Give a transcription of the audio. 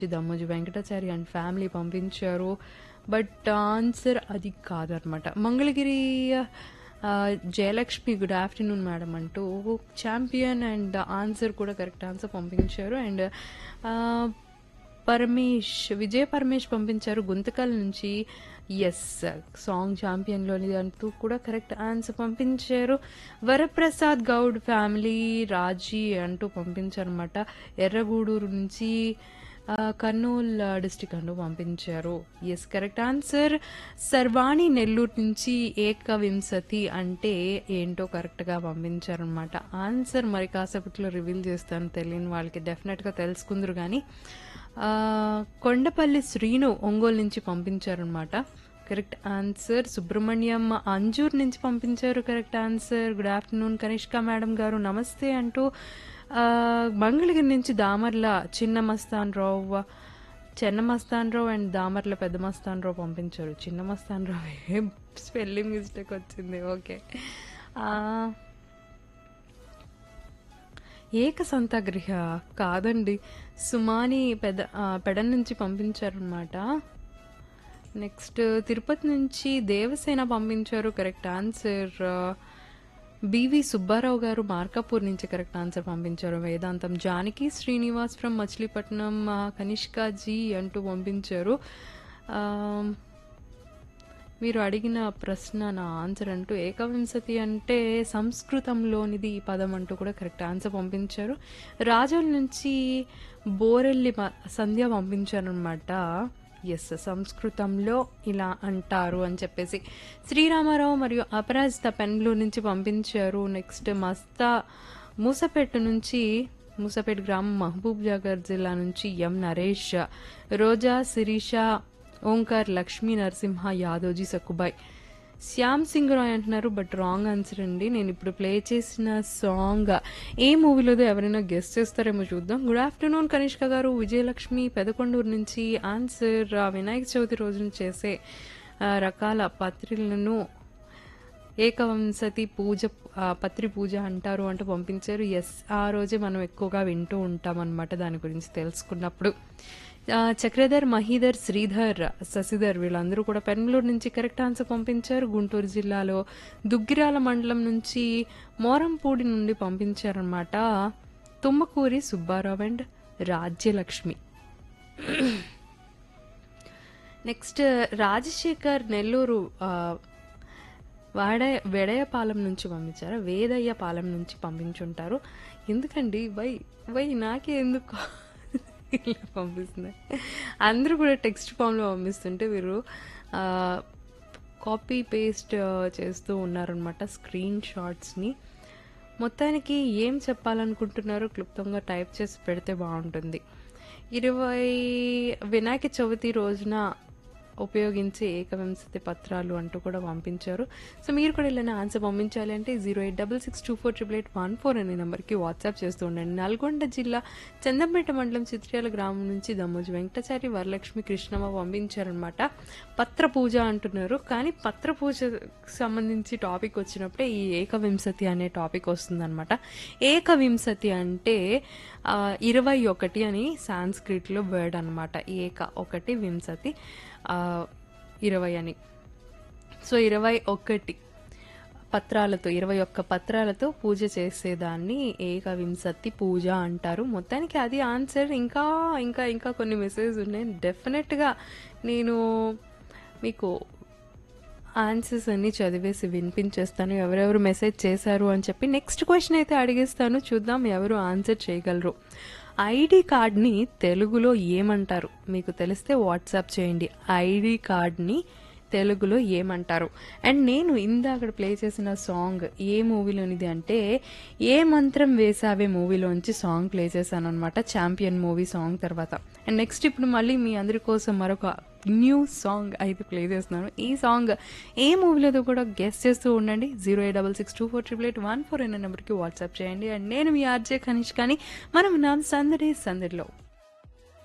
Dammoji Venkatachari and family పంపించారు but answer అది కాదనమాట మంగళగిరి ఆ, జయలక్ష్మి గుడ్ ఆఫ్టర్నూన్ మేడం అంటూ ఛాంపియన్ అండ్ ఆన్సర్ కూడా కరెక్ట్ ఆన్సర్ పంపించారు అండ్ పరమేష్ విజయ పరమేష్ పంపించారు గుంతకల్ నుంచి ఎస్ సాంగ్ ఛాంపియన్లోని అంటూ కూడా కరెక్ట్ ఆన్సర్ పంపించారు వరప్రసాద్ గౌడ్ ఫ్యామిలీ రాజీ అంటూ పంపించారు అనమాట ఎర్రగూడూరు నుంచి ఆ, కర్నూల్ డిస్టిక్ అంటూ పంపించారు ఎస్ కరెక్ట్ ఆన్సర్ సర్వాణి నెల్లూరు నుంచి ఏకవింశతి అంటే ఏంటో కరెక్ట్గా పంపించారు అనమాట ఆన్సర్ మరి కాసేపట్లో రివీల్ చేస్తాను తెలియని వాళ్ళకి డెఫినెట్గా తెలుసుకుందరు కానీ ఆ, కొండపల్లి శ్రీను ఒంగోలు నుంచి పంపించారనమాట కరెక్ట్ ఆన్సర్ సుబ్రహ్మణ్యం అంజూర్ నుంచి పంపించారు correct answer good afternoon Kanishka madam garu నమస్తే అంటూ ఆ, మంగళగిరి నుంచి దామర్ల చిన్న మస్తాన్ రావు చిన్న మస్తాన్ రావు అండ్ దామర్ల పెద్ద మస్తాన్ రావు పంపించారు చిన్న మస్తాన్ రావు స్పెల్లింగ్ మిస్టేక్ వచ్చింది ఓకే ఆ, ఏక సంతగృహ కాదండి సుమాని పెద ఆ, పెడన్ నుంచి పంపించారనమాట నెక్స్ట్ తిరుపతి నుంచి దేవసేన పంపించారు కరెక్ట్ ఆన్సర్ బివి సుబ్బారావు గారు మార్కాపూర్ నుంచి కరెక్ట్ ఆన్సర్ పంపించారు వేదాంతం జానకి శ్రీనివాస్ ఫ్రమ్ మచిలీపట్నం ఆ, కనిష్కా జీ అంటూ పంపించారు ఆ, మీరు అడిగిన ప్రశ్న నా ఆన్సర్ అంటూ ఏకవింశతి అంటే సంస్కృతంలోనిది ఈ పదం అంటూ కూడా కరెక్ట్ ఆన్సర్ పంపించారు రాజోల్ నుంచి బోరెల్లి మ- సంధ్య పంపించారనమాట ఎస్ సంస్కృతంలో ఇలా అంటారు అని చెప్పేసి శ్రీరామారావు మరియు అపరాజిత పెన్లూరు నుంచి పంపించారు నెక్స్ట్ మస్తా మూసపేట నుంచి మూసపేట గ్రామం మహబూబ్ నగర్ జిల్లా నుంచి ఎం నరేష్ రోజా శిరీష ఓంకార్ లక్ష్మీ నరసింహ యాదోజీ సక్కుబాయ్ శ్యామ్ సింగ్ రాయ్ అంటున్నారు బట్ రాంగ్ ఆన్సర్ అండి నేను ఇప్పుడు ప్లే చేసిన సాంగ్ ఏ మూవీలోదో ఎవరైనా గెస్ట్ చేస్తారేమో చూద్దాం గుడ్ ఆఫ్టర్నూన్ కనిష్క గారు విజయలక్ష్మి పెదకొండూరు నుంచి ఆన్సర్ ఆ, వినాయక చవితి రోజున చేసే ఆ, రకాల పత్రికలను ఏకవంశతి పూజ ఆ, పత్రి పూజ అంటారు అంటూ పంపించారు ఎస్ ఆ రోజే మనం ఎక్కువగా వింటూ ఉంటాం అనమాట దాని గురించి తెలుసుకున్నప్పుడు ఆ, చక్రధర్ మహీధర్ శ్రీధర్ శశిధర్ వీళ్ళందరూ కూడా పెరంగళూరు నుంచి కరెక్ట్ ఆన్సర్ పంపించారు గుంటూరు జిల్లాలో దుగ్గిరాల మండలం నుంచి మోరంపూడి నుండి పంపించారనమాట తుమ్మకూరి సుబ్బారావు అండ్ రాజ్యలక్ష్మి నెక్స్ట్ రాజశేఖర్ నెల్లూరు ఆ, వాడ వెడయపాలెం నుంచి పంపించారు వేదయ్యపాలెం నుంచి పంపించుంటారు ఎందుకండి వై వై నాకే ఎందుకు ఇలా పంపిస్తుంది అందరూ కూడా టెక్స్ట్ ఫామ్లో పంపిస్తుంటే వీరు కాపీ పేస్ట్ చేస్తూ ఉన్నారనమాట స్క్రీన్ షాట్స్ని మొత్తానికి ఏం చెప్పాలనుకుంటున్నారో క్లుప్తంగా టైప్ చేసి పెడితే బాగుంటుంది ఇరవై వినాయక చవితి రోజున ఉపయోగించే ఏకవింశతి పత్రాలు అంటూ కూడా పంపించారు సో మీరు కూడా ఇలా ఆన్సర్ పంపించాలి అంటే zero eight double six two four triple eight one four అనే నెంబర్కి వాట్సాప్ చేస్తూ ఉండండి నల్గొండ జిల్లా చందంపేట మండలం చిత్ర్యాల గ్రామం నుంచి దమ్మోజు వెంకటాచారి వరలక్ష్మి కృష్ణమ్మ పంపించారనమాట పత్ర పూజ అంటున్నారు కానీ పత్ర పూజకు సంబంధించి టాపిక్ వచ్చినప్పుడే ఈ ఏకవింశతి అనే టాపిక్ వస్తుందన్నమాట ఏకవింశతి అంటే ఆ, ఇరవై ఒకటి అని సాంస్క్రిట్లో వర్డ్ అనమాట ఏక ఒకటి వింశతి ఆ, ఇరవై అని సో ఇరవై ఒకటి పత్రాలతో ఇరవై ఒక్క పత్రాలతో పూజ చేసేదాన్ని ఏకవింశతి పూజ అంటారు మొత్తానికి అది ఆన్సర్ ఇంకా ఇంకా ఇంకా కొన్ని మెసేజ్ ఉన్నాయి డెఫినెట్గా నేను మీకు ఆన్సర్స్ అన్ని చదివేసి వినిపించేస్తాను ఎవరెవరు మెసేజ్ చేశారు అని చెప్పి నెక్స్ట్ క్వశ్చన్ అయితే అడిగేస్తాను చూద్దాం ఎవరు ఆన్సర్ చేయగలరు ఐడి కార్డ్ని తెలుగులో ఏమంటారు మీకు తెలిస్తే వాట్సాప్ చేయండి ఐడి కార్డ్ని తెలుగులో ఏమంటారు అండ్ నేను ఇందాక ప్లే చేసిన సాంగ్ ఏ మూవీలోనిది అంటే ఏ మంత్రం వేసావే మూవీలోంచి సాంగ్ ప్లే చేశాను అనమాట ఛాంపియన్ మూవీ సాంగ్ తర్వాత అండ్ నెక్స్ట్ ఇప్పుడు మళ్ళీ మీ అందరి కోసం మరొక న్యూ సాంగ్ అయితే ప్లే చేస్తున్నాను ఈ సాంగ్ ఏ మూవీలో కూడా గెస్ట్ చేస్తూ ఉండండి zero eight double six two four triple eight one four అనే నెంబర్కి వాట్సాప్ చేయండి అండ్ నేను మీ ఆర్జే కనిష్ కానీ మనం నా సందడి సందడిలో